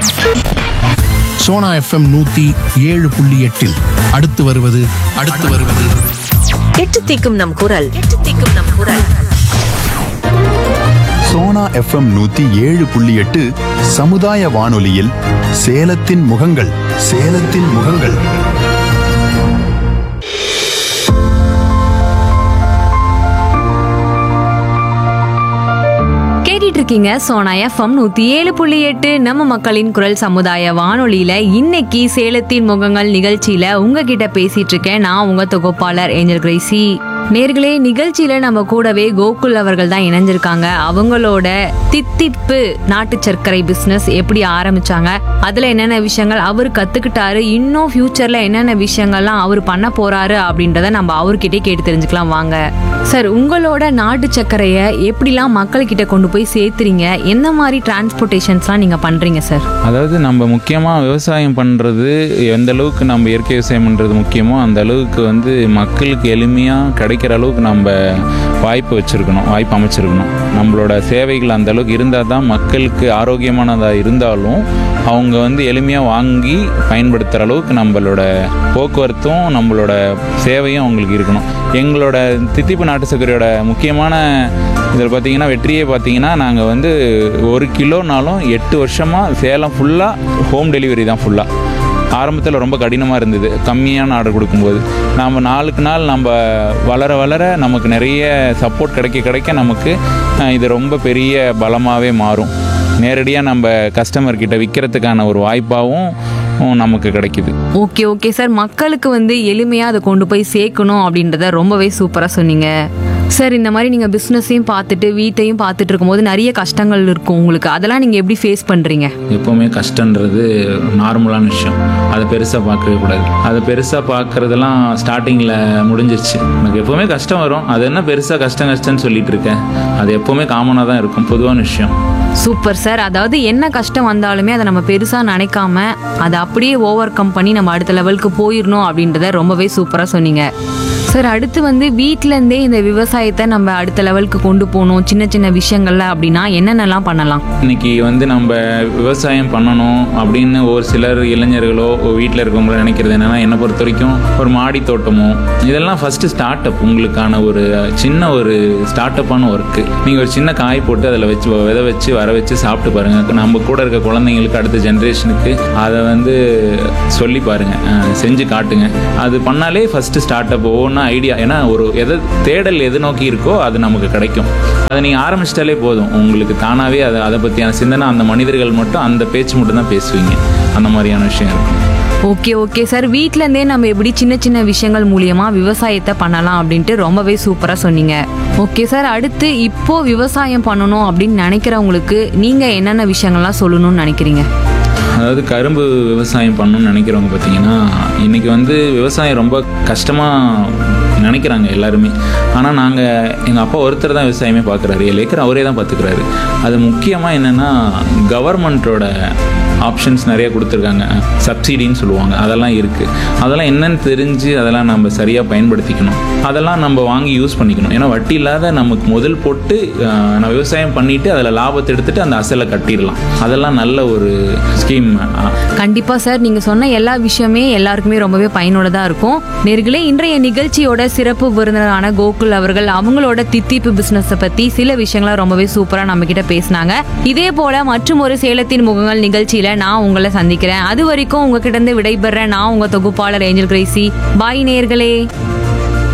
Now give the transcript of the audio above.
Sona FM நூத்தி ஏழு புள்ளி எட்டில் அடுத்து வருவது அடுத்து வருவது எட்டு தீக்கும் நம் குரல் எட்டு தீக்கும் நம் குரல் சோனா எஃப்எம் நூத்தி ஏழு புள்ளி எட்டு சமுதாய வானொலியில் சேலத்தின் முகங்கள் சேலத்தின் முகங்கள் கேட்டுட்டு இருக்கீங்க சோனா எஃப்எம் நூத்தி ஏழு புள்ளி எட்டு நம்ம மக்களின் குரல் சமுதாய வானொலியில இன்னைக்கு சேலத்தின் முகங்கள் நிகழ்ச்சியில உங்ககிட்ட பேசிட்டு இருக்கேன் நான் உங்க தொகுப்பாளர் ஏஞ்சல் கிரேசி நேர்களே நிகழ்ச்சியில நம்ம கூடவே கோகுல் அவர்கள் தான் இணைஞ்சிருக்காங்க அவங்களோட தித்திப்பு நாட்டு சர்க்கரை பிசினஸ் எப்படி ஆரம்பிச்சாங்க அதுல என்னென்ன விஷயங்கள் அவர் கத்துக்கிட்டாரு இன்னும் ஃபியூச்சர்ல என்னென்ன விஷயங்கள்லாம் அவர் பண்ண போறாரு அப்படின்றத நம்ம அவர்கிட்டயே கேட்டு தெரிஞ்சுக்கலாம் வாங்க சார் உங்களோட நாட்டு சர்க்கரையை எப்படிலாம் மக்கள்கிட்ட கொண்டு போய் சேர்த்துறீங்க எந்த மாதிரி டிரான்ஸ்போர்ட்டேஷன்ஸ்லாம் நீங்க பண்றீங்க சார் அதாவது நம்ம முக்கியமாக விவசாயம் பண்ணுறது எந்த அளவுக்கு நம்ம இயற்கை விவசாயம் பண்ணுறது முக்கியமோ அந்த அளவுக்கு வந்து மக்களுக்கு எளிமையாக கிடைக்கிற அளவுக்கு நம்ம வாய்ப்பு வச்சுருக்கணும் வாய்ப்பு அமைச்சிருக்கணும் நம்மளோட சேவைகள் அந்த அளவுக்கு இருந்தால் தான் மக்களுக்கு ஆரோக்கியமானதாக இருந்தாலும் அவங்க வந்து எளிமையாக வாங்கி பயன்படுத்துகிற அளவுக்கு நம்மளோட போக்குவரத்தும் நம்மளோட சேவையும் அவங்களுக்கு இருக்கணும் எங்களோட தித்திப்பு நாட்டு சர்க்கரையோட முக்கியமான இதில் பார்த்தீங்கன்னா வெற்றியே பார்த்தீங்கன்னா நாங்கள் வந்து ஒரு கிலோனாலும் எட்டு வருஷமாக சேலம் ஃபுல்லாக ஹோம் டெலிவரி தான் ஃபுல்லாக ஆரம்பத்தில் ரொம்ப கடினமாக இருந்தது கம்மியான ஆர்டர் கொடுக்கும்போது நாம் நாளுக்கு நாள் நம்ம வளர வளர நமக்கு நிறைய சப்போர்ட் கிடைக்க கிடைக்க நமக்கு அஹ், இது ரொம்ப பெரிய பலமாகவே மாறும் நேரடியாக நம்ம கஸ்டமர் கிட்ட விற்கிறதுக்கான ஒரு வாய்ப்பாகவும் நமக்கு கிடைக்குது ஓகே ஓகே சார் மக்களுக்கு வந்து எளிமையா அதை கொண்டு போய் சேர்க்கணும் அப்படின்றத ரொம்பவே சூப்பரா சொன்னீங்க சார் இந்த மாதிரி நீங்க பிசினஸையும் பார்த்துட்டு வீட்டையும் பார்த்துட்டு இருக்கும்போது நிறைய கஷ்டங்கள் இருக்கும் உங்களுக்கு அதெல்லாம் நீங்க எப்படி ஃபேஸ் பண்றீங்க எப்போவுமே கஷ்டன்றது நார்மலான விஷயம் அதை பெருசாக பார்க்கவே கூடாது அதை பெருசாக பார்க்குறதெல்லாம் ஸ்டார்டிங்கில் முடிஞ்சிருச்சு எனக்கு எப்போவுமே கஷ்டம் வரும் அது என்ன பெருசாக கஷ்டம் கஷ்டம்னு சொல்லிட்டு இருக்கேன் அது எப்போவுமே காமனாக தான் இருக்கும் பொதுவான விஷயம் சூப்பர் சார் அதாவது என்ன கஷ்டம் வந்தாலுமே அதை நம்ம பெருசா நினைக்காம அதை அப்படியே ஓவர் கம் பண்ணி நம்ம அடுத்த லெவலுக்கு போயிடணும் அப்படின்றத ரொம்பவே சூப்பரா சொன்னீங்க சார் அடுத்து வந்து வீட்ல இருந்தே இந்த விவசாயத்தை நம்ம அடுத்த லெவலுக்கு கொண்டு போகணும் சின்ன சின்ன விஷயங்கள்ல அப்படின்னா என்னென்னலாம் பண்ணலாம் இன்னைக்கு வந்து நம்ம விவசாயம் பண்ணணும் அப்படின்னு ஒரு சிலர் இளைஞர்களோ வீட்டில் இருக்கவங்களோ நினைக்கிறது என்னன்னா என்னை பொறுத்த வரைக்கும் ஒரு மாடி தோட்டமோ இதெல்லாம் ஃபர்ஸ்ட் ஸ்டார்ட் அப் உங்களுக்கான ஒரு சின்ன ஒரு ஸ்டார்ட் அப்பான ஒர்க்கு நீங்கள் ஒரு சின்ன காய் போட்டு அதில் வச்சு விதை வச்சு வர வச்சு சாப்பிட்டு பாருங்க நம்ம கூட இருக்க குழந்தைங்களுக்கு அடுத்த ஜென்ரேஷனுக்கு அதை வந்து சொல்லி பாருங்க அஹ் செஞ்சு காட்டுங்க அது பண்ணாலே ஃபர்ஸ்ட் ஸ்டார்ட் அப் ஒவ்வொன்றா ஐடியா ஏன்னா ஒரு எதை தேடல் எது நோக்கி இருக்கோ அது நமக்கு கிடைக்கும் அதை நீங்கள் ஆரம்பிச்சிட்டாலே போதும் உங்களுக்கு தானாகவே அதை அதை பற்றியான சிந்தனை அந்த மனிதர்கள் மட்டும் அந்த பேச்சு மட்டும் தான் பேசுவீங்க அந்த மாதிரியான விஷயம் இருக்கும் ஓகே ஓகே சார் வீட்ல இருந்தே நம்ம எப்படி சின்ன சின்ன விஷயங்கள் மூலியமா விவசாயத்தை பண்ணலாம் அப்படின்ட்டு ரொம்பவே சூப்பரா சொன்னீங்க ஓகே சார் அடுத்து இப்போ விவசாயம் பண்ணணும் அப்படின்னு நினைக்கிறவங்களுக்கு நீங்க என்னென்ன விஷயங்கள்லாம் சொல்லணும்னு நினைக்கிறீங்க அதாவது கரும்பு விவசாயம் பண்ணணும்னு நினைக்கிறவங்க பார்த்தீங்கன்னா இன்றைக்கி வந்து விவசாயம் ரொம்ப கஷ்டமாக நினைக்கிறாங்க எல்லாருமே ஆனால் நாங்கள் எங்கள் அப்பா ஒருத்தர் தான் விவசாயமே பார்க்குறாரு ஏழு ஏக்கர் அவரே தான் பார்த்துக்கிறாரு அது முக்கியமாக என்னென்னா கவர்மெண்ட்டோட ஆப்ஷன்ஸ் நிறைய கொடுத்துருக்காங்க சப்சிடின்னு சொல்லுவாங்க அதெல்லாம் இருக்குது அதெல்லாம் என்னன்னு தெரிஞ்சு அதெல்லாம் நம்ம சரியாக பயன்படுத்திக்கணும் அதெல்லாம் நம்ம வாங்கி யூஸ் பண்ணிக்கணும் ஏன்னா வட்டி இல்லாத நமக்கு முதல் போட்டு அஹ், நான் விவசாயம் பண்ணிட்டு அதில் லாபத்தை எடுத்துட்டு அந்த அசலை கட்டிடலாம் அதெல்லாம் நல்ல ஒரு ஸ்கீம் கண்டிப்பா சார் நீங்க சொன்ன எல்லா விஷயமே எல்லாருக்குமே ரொம்பவே பயனுள்ளதா இருக்கும் நேர்களே இன்றைய நிகழ்ச்சியோட சிறப்பு விருந்தினரான கோகுல் அவர்கள் அவங்களோட தித்திப்பு பிசினஸ் பத்தி சில விஷயங்களை ரொம்பவே சூப்பரா நம்ம கிட்ட பேசினாங்க இதே போல மற்றும் ஒரு சேலத்தின் முகங்கள் நிகழ்ச்சியில நான் உங்களை சந்திக்கிறேன் அது வரைக்கும் உங்ககிட்ட இருந்து விடைபெறேன் நான் உங்க தொகுப்பாளர் ஏஞ்சல் கிரேசி பாய் நேர்களே